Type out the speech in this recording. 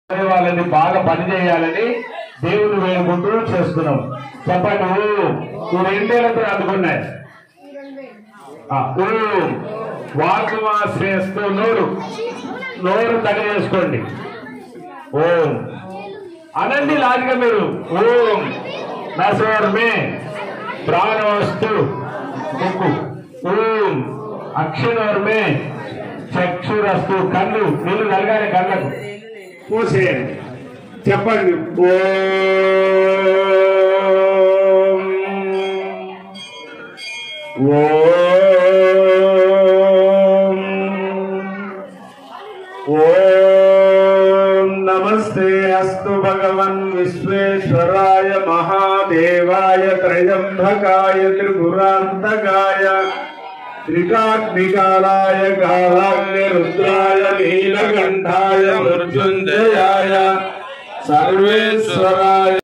వాళ్ళని బాగా పని చేయాలని దేవుని వేడుకుంటూ చేస్తున్నాం చెప్పండి ఊ ఈ రెండేళ్లతో అందుకున్నాయి ఆ, ఊ వాకుమా శ్రేస్తూ నోరు నోరు తగ చేసుకోండి ఓం అనండి లాగా మీరు ఓం నసోర్మే ప్రాణవస్తు ముక్కు ఓం అక్షరోర్మే చక్షురస్తు కళ్ళు నీళ్ళు నలగాలి కళ్ళకు మూసేయండి చెప్పండి ఓం ఓం ఓం నమస్తే అస్తు భగవన్ విశ్వేశ్వరాయ మహాదేవాయ త్రయంబకాయ త్రిపురాంతకాయ త్రికాగ్నికాలాయ కాలాగ్ని రుద్రాయ నీలకంఠాయ మృత్యుంజయాయ సర్వేశ్వరాయ